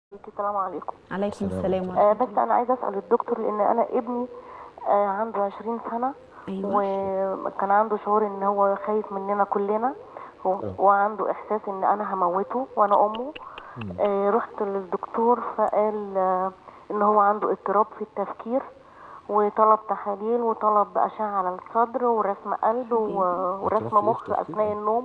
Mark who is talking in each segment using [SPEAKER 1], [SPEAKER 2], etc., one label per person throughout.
[SPEAKER 1] السلام عليكم
[SPEAKER 2] عليكم
[SPEAKER 3] السلام
[SPEAKER 2] السلام
[SPEAKER 3] ورحمة
[SPEAKER 1] آه
[SPEAKER 2] ورحمة
[SPEAKER 1] بس انا عايزه اسال الدكتور لان انا ابني آه عنده 20 سنه
[SPEAKER 2] أيوة.
[SPEAKER 1] وكان عنده شعور ان هو خايف مننا كلنا و-
[SPEAKER 3] آه.
[SPEAKER 1] وعنده احساس ان انا هموته وانا امه آه رحت للدكتور فقال آه ان هو عنده اضطراب في التفكير وطلب تحاليل وطلب اشعه على الصدر ورسم قلب و-
[SPEAKER 3] اضطراب
[SPEAKER 1] ورسم
[SPEAKER 3] في
[SPEAKER 1] مخ
[SPEAKER 3] التفكير؟
[SPEAKER 1] اثناء النوم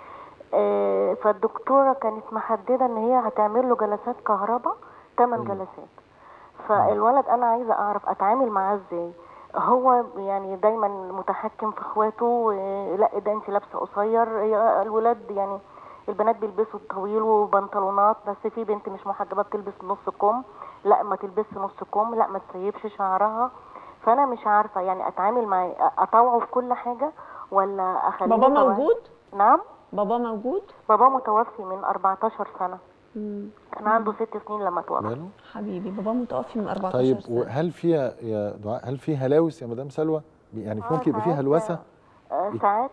[SPEAKER 1] آه، فالدكتوره كانت محدده ان هي هتعمل له جلسات كهرباء 8 جلسات فالولد انا عايزه اعرف اتعامل معاه ازاي هو يعني دايما متحكم في اخواته آه، لا ده انت لابسه قصير هي الولاد يعني البنات بيلبسوا طويل وبنطلونات بس في بنت مش محجبه بتلبس نص كم لا ما تلبسش نص كم لا ما تسيبش شعرها فانا مش عارفه يعني اتعامل معاه اطوعه في كل حاجه ولا اخليه
[SPEAKER 2] بابا
[SPEAKER 1] متوازن؟
[SPEAKER 2] موجود؟
[SPEAKER 1] نعم
[SPEAKER 2] بابا موجود؟
[SPEAKER 1] بابا متوفي من 14 سنة
[SPEAKER 2] مم.
[SPEAKER 1] كان عنده ست سنين لما توفى
[SPEAKER 3] ماله
[SPEAKER 2] حبيبي بابا متوفي من 14
[SPEAKER 3] طيب
[SPEAKER 2] سنة
[SPEAKER 3] وهل فيها يا دعاء هل في هلاوس يا مدام سلوى يعني
[SPEAKER 1] آه،
[SPEAKER 3] ممكن يبقى فيه
[SPEAKER 1] ساعات-
[SPEAKER 3] هلوسه
[SPEAKER 1] آه، ساعات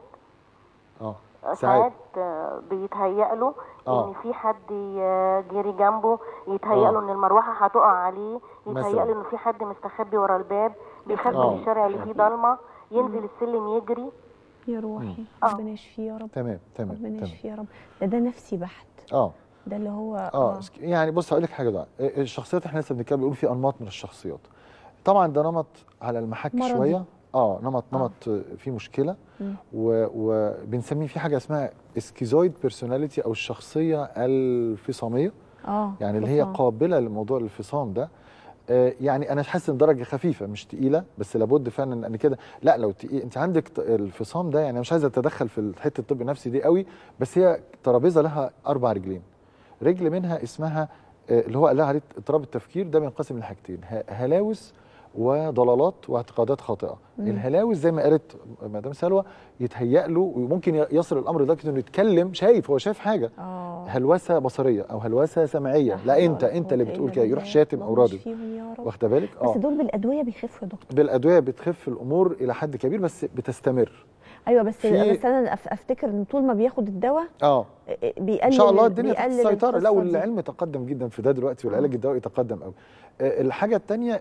[SPEAKER 3] اه
[SPEAKER 1] آه،
[SPEAKER 3] ساعات
[SPEAKER 1] ساعات آه، بيتهيأ له
[SPEAKER 3] آه.
[SPEAKER 1] ان في حد ي- جري جنبه يتهيأ له
[SPEAKER 3] آه.
[SPEAKER 1] ان المروحه هتقع عليه يتهيأ
[SPEAKER 3] مثلاً.
[SPEAKER 1] له ان في حد مستخبي ورا الباب بيخبي
[SPEAKER 3] آه.
[SPEAKER 1] في الشارع اللي فيه ضلمه ينزل السلم يجري
[SPEAKER 2] يا روحي
[SPEAKER 1] آه.
[SPEAKER 2] ربنا يشفيه يا رب
[SPEAKER 3] تمام تمام
[SPEAKER 2] ربنا
[SPEAKER 3] تمام
[SPEAKER 2] يشفيه يا رب ده ده نفسي بحت
[SPEAKER 3] اه
[SPEAKER 2] ده اللي هو
[SPEAKER 3] اه يعني بص هقول لك حاجه بقى الشخصيات احنا لسه بنتكلم بنقول في انماط من الشخصيات طبعا ده نمط على المحك
[SPEAKER 2] مرضي.
[SPEAKER 3] شويه اه نمط
[SPEAKER 2] آه.
[SPEAKER 3] نمط فيه مشكله
[SPEAKER 2] مم.
[SPEAKER 3] و- وبنسميه في حاجه اسمها سكيزويد بيرسوناليتي او الشخصيه الفصاميه
[SPEAKER 2] اه
[SPEAKER 3] يعني اللي هي
[SPEAKER 2] خصام.
[SPEAKER 3] قابله لموضوع الانفصام ده آه، يعني انا حاسس ان درجه خفيفه مش تقيله بس لابد فعلا ان كده لا لو تقيل انت عندك ت- الانفصام ده يعني أنا مش عايز اتدخل في حته الطب النفسي دي قوي بس هي ترابيزه لها اربع رجلين رجل منها اسمها آه، اللي هو قال لها عليه اضطراب التفكير ده بينقسم لحاجتين ه- هلاوس وضلالات واعتقادات خاطئه
[SPEAKER 2] مم.
[SPEAKER 3] الهلاوس زي ما قالت مدام سلوى يتهيأ له وممكن ي- يصل الامر لدرجه انه يتكلم شايف هو شايف حاجه
[SPEAKER 2] اه
[SPEAKER 3] هلوسه بصريه او هلوسه سمعيه لا
[SPEAKER 2] حول
[SPEAKER 3] انت
[SPEAKER 2] ولا
[SPEAKER 3] انت اللي
[SPEAKER 2] قوة
[SPEAKER 3] بتقول
[SPEAKER 2] إلا
[SPEAKER 3] كده يروح
[SPEAKER 2] بالله.
[SPEAKER 3] شاتم او
[SPEAKER 2] اللهم
[SPEAKER 3] راضي
[SPEAKER 2] اشفيهم يا رب
[SPEAKER 3] واخده بالك
[SPEAKER 2] بس
[SPEAKER 3] اه
[SPEAKER 2] دول بالادويه بيخفوا يا دكتور
[SPEAKER 3] بالادويه بتخف الامور الى حد كبير بس بتستمر
[SPEAKER 2] ايوه بس
[SPEAKER 3] في-
[SPEAKER 2] بس انا أف- افتكر ان طول ما بياخد الدواء
[SPEAKER 3] اه
[SPEAKER 2] بيقلل
[SPEAKER 3] ان شاء الله الدنيا تحت
[SPEAKER 2] بيقلل
[SPEAKER 3] السيطره لا
[SPEAKER 2] القصة دي.
[SPEAKER 3] والعلم تقدم جدا في ده دلوقتي والعلاج الدوائي تقدم قوي آه، الحاجه الثانيه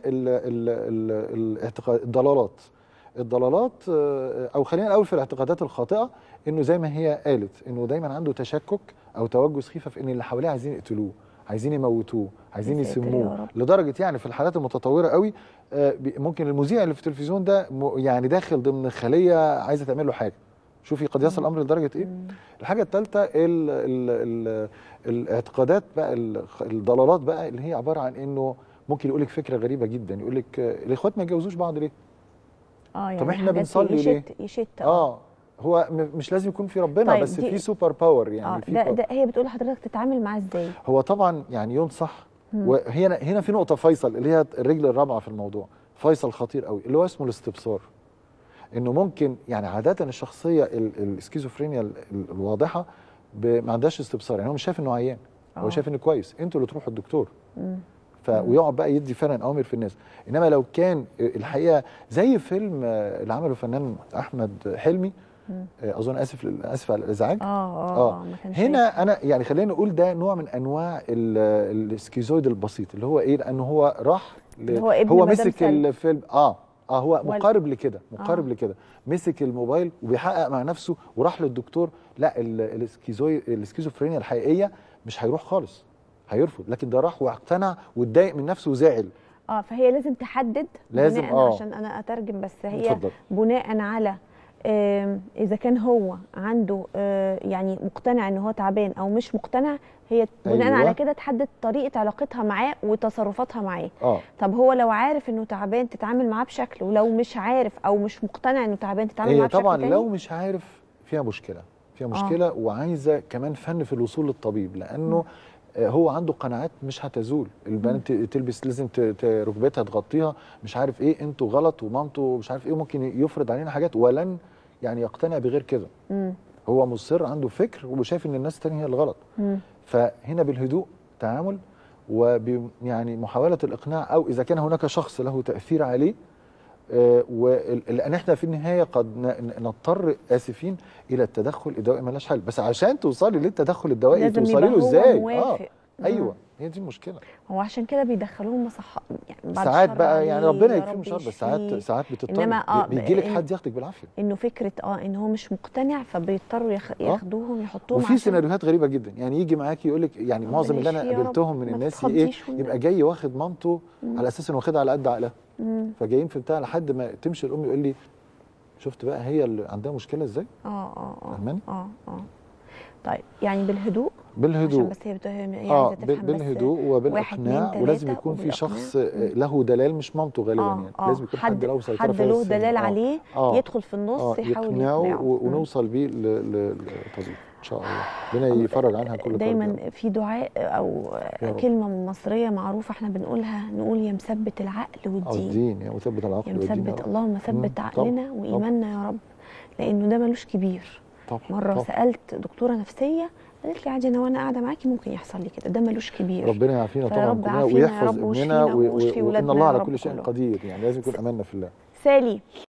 [SPEAKER 3] الاعتقاد الضلالات الضلالات آه، او خلينا الاول في الاعتقادات الخاطئه انه زي ما هي قالت انه دايما عنده تشكك او توجه سخيفه في ان اللي حواليه عايزين يقتلوه عايزين يموتوه عايزين
[SPEAKER 2] يا ساتر يا
[SPEAKER 3] يسموه
[SPEAKER 2] رب.
[SPEAKER 3] لدرجه يعني في الحالات المتطوره قوي آه، بي- ممكن المذيع اللي في التلفزيون ده م- يعني داخل ضمن خليه عايزه تعمل له حاجه شوفي قد يصل الامر لدرجه ايه
[SPEAKER 2] مم.
[SPEAKER 3] الحاجه الثالثه ال ال ال الاعتقادات بقى ال- الضلالات بقى اللي هي عباره عن انه ممكن يقول لك فكره غريبه جدا يقول لك آه، الاخوات ما يتجوزوش بعض ليه
[SPEAKER 2] اه يعني
[SPEAKER 3] طب إحنا
[SPEAKER 2] حاجات
[SPEAKER 3] بنصلي
[SPEAKER 2] يشت
[SPEAKER 3] ليه؟
[SPEAKER 2] يشت
[SPEAKER 3] اه هو م- مش لازم يكون في ربنا
[SPEAKER 2] طيب
[SPEAKER 3] بس
[SPEAKER 2] دي-
[SPEAKER 3] في سوبر باور
[SPEAKER 2] اه
[SPEAKER 3] يعني في
[SPEAKER 2] ده,
[SPEAKER 3] باور.
[SPEAKER 2] ده هي بتقول لحضرتك تتعامل معاه ازاي
[SPEAKER 3] هو طبعا يعني ينصح
[SPEAKER 2] مم.
[SPEAKER 3] وهنا هنا في نقطه فيصل اللي هي الرجل الرابعه في الموضوع فيصل خطير قوي اللي هو اسمه الاستبصار انه ممكن يعني عاده الشخصيه ال- السكيزوفرينيا ال- ال- الواضحه ب- ما عندهاش استبصار يعني هو مش شايف انه عيان هو
[SPEAKER 2] آه.
[SPEAKER 3] شايف انه كويس انتوا اللي تروحوا الدكتور
[SPEAKER 2] مم.
[SPEAKER 3] ف ويقعد بقى يدي فعلا اوامر في الناس انما لو كان الحقيقه زي فيلم آه، اللي عمله الفنان احمد حلمي
[SPEAKER 2] مم.
[SPEAKER 3] آه، اظن اسف لل- اسف على الازعاج
[SPEAKER 2] اه اه
[SPEAKER 3] آه.
[SPEAKER 2] اه ما كانش
[SPEAKER 3] هنا انا يعني خلينا نقول ده نوع من انواع ال- السكيزويد البسيط اللي هو ايه لانه هو راح ل-
[SPEAKER 2] اللي هو ابن
[SPEAKER 3] هو
[SPEAKER 2] مدام
[SPEAKER 3] مسك
[SPEAKER 2] سلمى.
[SPEAKER 3] الفيلم اه اه هو
[SPEAKER 2] وال-
[SPEAKER 3] مقارب لكده مقارب
[SPEAKER 2] آه.
[SPEAKER 3] لكده مسك الموبايل وبيحقق مع نفسه وراح للدكتور لا ال- السكيزوي السكيزوفرينيا الحقيقيه مش هيروح خالص هيرفض لكن ده راح واقتنع واتضايق من نفسه وزعل
[SPEAKER 2] اه فهي لازم تحدد
[SPEAKER 3] لازم،
[SPEAKER 2] بناء
[SPEAKER 3] آه.
[SPEAKER 2] عشان انا اترجم بس هي
[SPEAKER 3] اتفضل.
[SPEAKER 2] بناء على آم، اذا كان هو عنده آه، يعني مقتنع ان هو تعبان او مش مقتنع هي بناء
[SPEAKER 3] أيوة.
[SPEAKER 2] على كده تحدد طريقه علاقتها معاه وتصرفاتها معاه
[SPEAKER 3] اه
[SPEAKER 2] طب هو لو عارف انه تعبان تتعامل معاه بشكل ولو مش عارف او مش مقتنع انه تعبان تتعامل معاه
[SPEAKER 3] هي
[SPEAKER 2] بشكل
[SPEAKER 3] طبعا
[SPEAKER 2] تاني
[SPEAKER 3] لو مش عارف فيها مشكله فيها مشكله وعايزه كمان فن في الوصول للطبيب لانه آه، هو عنده قناعات مش هتزول البنت تلبس لازم ت- ت- ركبتها تغطيها مش عارف ايه انتوا غلط ومامته مش عارف ايه ممكن يفرض علينا حاجات ولن يعني يقتنع بغير كده
[SPEAKER 2] مم.
[SPEAKER 3] هو مصر عنده فكر وشايف ان الناس التانية هي الغلط
[SPEAKER 2] مم.
[SPEAKER 3] فهنا بالهدوء تعامل وب يعني محاوله الاقناع او اذا كان هناك شخص له تاثير عليه آه، ول- لان احنا في النهايه قد ن- نضطر اسفين الى التدخل الدوائي ملهاش حل بس عشان توصلي للتدخل الدوائي
[SPEAKER 2] لازم
[SPEAKER 3] توصلي
[SPEAKER 2] يبقى
[SPEAKER 3] له
[SPEAKER 2] هو
[SPEAKER 3] ازاي
[SPEAKER 2] موافق.
[SPEAKER 3] ايوه هي دي المشكله
[SPEAKER 2] هو عشان كده بيدخلوهم مصحة يعني بعد
[SPEAKER 3] ساعات
[SPEAKER 2] الشر
[SPEAKER 3] بقى يعني
[SPEAKER 2] عليه،
[SPEAKER 3] ربنا
[SPEAKER 2] يا
[SPEAKER 3] يكفيهم
[SPEAKER 2] رب
[SPEAKER 3] شر بس ساعات
[SPEAKER 2] يشفيه.
[SPEAKER 3] ساعات بتضطر
[SPEAKER 2] إنما آه،
[SPEAKER 3] بيجي لك
[SPEAKER 2] إن-
[SPEAKER 3] حد ياخدك بالعافيه
[SPEAKER 2] انه فكره اه ان هو مش مقتنع فبيضطروا يخ... ياخدوهم يحطوهم
[SPEAKER 3] وفي
[SPEAKER 2] عشان-
[SPEAKER 3] سيناريوهات غريبه جدا يعني يجي معاكي يقول لك يعني
[SPEAKER 2] ربنا
[SPEAKER 3] معظم اللي انا
[SPEAKER 2] يشفيه يا رب.
[SPEAKER 3] قابلتهم من
[SPEAKER 2] ما
[SPEAKER 3] الناس ايه
[SPEAKER 2] تتخضيش والنبي.
[SPEAKER 3] يبقى جاي واخد مامته على اساس انه واخدها على قد عقلها
[SPEAKER 2] مم.
[SPEAKER 3] فجايين في بتاع لحد ما تمشي الام يقول لي شفت بقى هي اللي عندها مشكله ازاي
[SPEAKER 2] اه اه اه
[SPEAKER 3] فاهماني؟
[SPEAKER 2] اه اه طيب يعني بالهدوء عشان
[SPEAKER 3] بالهدوء
[SPEAKER 2] بس هي بت... هي
[SPEAKER 3] اه
[SPEAKER 2] عايزه
[SPEAKER 3] بال-
[SPEAKER 2] تفهم بس
[SPEAKER 3] بالهدوء
[SPEAKER 2] واحد،
[SPEAKER 3] وبالاقناع
[SPEAKER 2] اتنين،
[SPEAKER 3] ولازم
[SPEAKER 2] تلاتة
[SPEAKER 3] يكون في
[SPEAKER 2] وبالإقناع.
[SPEAKER 3] شخص آه، له دلال مش مامته غالبا
[SPEAKER 2] اه
[SPEAKER 3] يعني
[SPEAKER 2] اه
[SPEAKER 3] لازم يكون حد له سيطره
[SPEAKER 2] حد
[SPEAKER 3] في
[SPEAKER 2] له
[SPEAKER 3] السن.
[SPEAKER 2] دلال
[SPEAKER 3] آه.
[SPEAKER 2] عليه
[SPEAKER 3] آه.
[SPEAKER 2] يدخل في النص
[SPEAKER 3] اه
[SPEAKER 2] يحاول
[SPEAKER 3] يقنعه
[SPEAKER 2] يقنعه
[SPEAKER 3] و-
[SPEAKER 2] مم.
[SPEAKER 3] ونوصل بيه ل- ل- للطبيب ان شاء الله ربنا يفرج عنها كل كرب يا
[SPEAKER 2] دايما
[SPEAKER 3] رب.
[SPEAKER 2] في دعاء او
[SPEAKER 3] يا رب.
[SPEAKER 2] كلمه مصريه معروفه احنا بنقولها نقول يا مثبت العقل
[SPEAKER 3] اه
[SPEAKER 2] والدين
[SPEAKER 3] الدين يا مثبت العقل
[SPEAKER 2] يا
[SPEAKER 3] والدين يا
[SPEAKER 2] مثبت
[SPEAKER 3] رب.
[SPEAKER 2] اللهم ثبت
[SPEAKER 3] مم. طبعا.
[SPEAKER 2] عقلنا وايماننا يا رب لانه ده ملوش كبير
[SPEAKER 3] طبعا
[SPEAKER 2] مره
[SPEAKER 3] طبعا.
[SPEAKER 2] سالت دكتوره نفسيه قالت لي عادي انا وانا قاعده معاكي ممكن يحصل لي كده ده ملوش كبير
[SPEAKER 3] ربنا يعافينا
[SPEAKER 2] فيا
[SPEAKER 3] طبعا
[SPEAKER 2] رب
[SPEAKER 3] كلنا
[SPEAKER 2] عافينا يا
[SPEAKER 3] ويحفظ
[SPEAKER 2] رب
[SPEAKER 3] ابننا
[SPEAKER 2] واشفينا
[SPEAKER 3] و- و-
[SPEAKER 2] واشفي
[SPEAKER 3] وان
[SPEAKER 2] ولادنا
[SPEAKER 3] الله
[SPEAKER 2] يا
[SPEAKER 3] على
[SPEAKER 2] رب
[SPEAKER 3] كل شيء
[SPEAKER 2] كلهم.
[SPEAKER 3] قدير يعني لازم يكون اماننا في الله
[SPEAKER 2] سالي